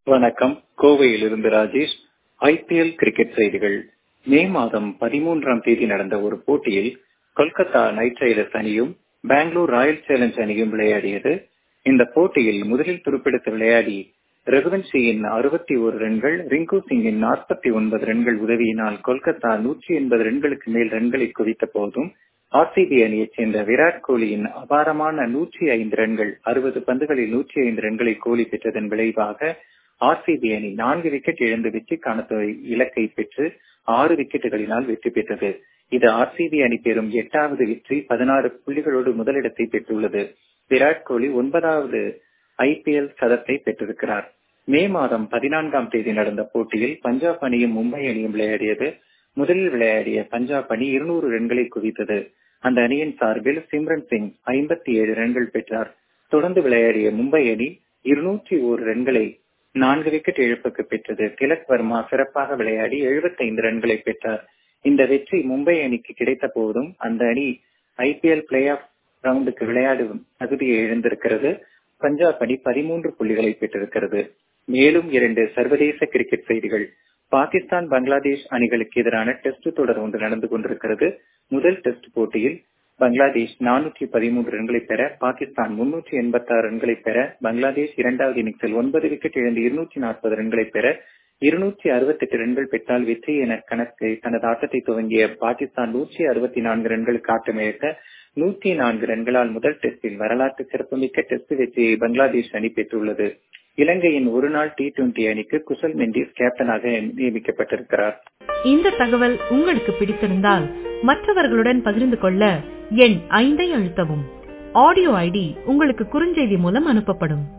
வணக்கம் கோவையிலிருந்து Rajesh IPL cricket செய்திகள் மே மாதம் பதிமூன்றாம் தேதி நடந்த ஒரு போட்டியில் கொல்கத்தா நைட் ரைடர்ஸ் அணியும் பெங்களூர் ராயல் சேலஞ்ச் அணியும் விளையாடியது இந்த போட்டியில் முதலில் துருப்பிடித்து விளையாடி ரகுவன்ஷியின் அறுபத்தி ஒரு ரன்கள் ரிங்கு சிங்கின் நாற்பத்தி ஒன்பது ரன்கள் உதவியினால் கொல்கத்தா நூற்றி எண்பது ரன்களுக்கு மேல் ரன்களை குவித்த போதும் ஆர்சிபி அணியைச் சேர்ந்த விராட் கோலியின் அபாரமான நூற்றி ஐந்து ரன்கள் அறுபது பந்துகளில் நூற்றி ஐந்து ரன்களை கோலி பெற்றதன் விளைவாக ஆர்சிபி அணி நான்கு விக்கெட் இழந்து வெற்றிக்கான இலக்கை பெற்று ஆறு விக்கெட்டுகளினால் வெற்றி பெற்றது இது ஆர்சிபி அணி பெறும் எட்டாவது வெற்றி பதினாறு புள்ளிகளோடு முதலிடத்தை பெற்றுள்ளது விராட் கோலி ஒன்பதாவது ஐபிஎல் சதத்தை பெற்றிருக்கிறார் மே மாதம் பதினான்காம் தேதி நடந்த போட்டியில் பஞ்சாப் அணியும் மும்பை அணியும் விளையாடியது முதலில் விளையாடிய பஞ்சாப் அணி இருநூறு ரன்களை குவித்தது அந்த அணியின் சார்பில் சிம்ரன் சிங் ஐம்பத்தி ஏழு ரன்கள் பெற்றார் தொடர்ந்து விளையாடிய மும்பை அணி இருநூற்றி ஓரு ரன்களை நான்கு விக்கெட் இழப்புக்கு பெற்றது திலக் வர்மா சிறப்பாக விளையாடி எழுபத்தைந்து ரன்களை பெற்றார் இந்த வெற்றி மும்பை அணிக்கு கிடைத்த போதும் அந்த அணி ஐபிஎல் பிளே ஆஃப் ரவுண்டுக்கு விளையாடும் தகுதியை இழந்திருக்கிறது பஞ்சாப் அணி பதிமூன்று புள்ளிகளை பெற்றிருக்கிறது மேலும் இரண்டு சர்வதேச கிரிக்கெட் செய்திகள் பாகிஸ்தான் பங்களாதேஷ் அணிகளுக்கு எதிரான டெஸ்ட் தொடர் ஒன்று நடந்து கொண்டிருக்கிறது முதல் டெஸ்ட் போட்டியில் பங்களாதேஷ் நானூற்றி பதிமூன்று ரன்களை பெற பாகிஸ்தான் முன்னூற்றி எண்பத்தி ஆறு ரன்களை பெற பங்களாதேஷ் இரண்டாவது இன்னிங்ஸில் ஒன்பது விக்கெட் இழந்து இருநூற்றி நாற்பது ரன்களை பெற இருநூற்றி அறுபத்தி எட்டு ரன்கள் பெற்றால் வெற்றி என கணக்கு தனது ஆட்டத்தை துவங்கிய பாகிஸ்தான் நூற்றி அறுபத்தி நான்கு ரன்களுக்கு ஆட்டமிழக்க நூற்றி நான்கு ரன்களால் முதல் டெஸ்டில் வரலாற்று சிறப்புமிக்க டெஸ்ட் வெற்றியை பங்களாதேஷ் அணி பெற்றுள்ளது இலங்கையின் ஒருநாள் டி டுவெண்டி அணிக்கு குசல் மெண்டிஸ் கேப்டனாக நியமிக்கப்பட்டிருக்கிறார் இந்த தகவல் உங்களுக்கு பிடித்திருந்தால் மற்றவர்களுடன் பகிர்ந்து கொள்ள எண் ஐந்தை அழுத்தவும் ஆடியோ ஐடி உங்களுக்கு குறுஞ்செய்தி மூலம் அனுப்பப்படும்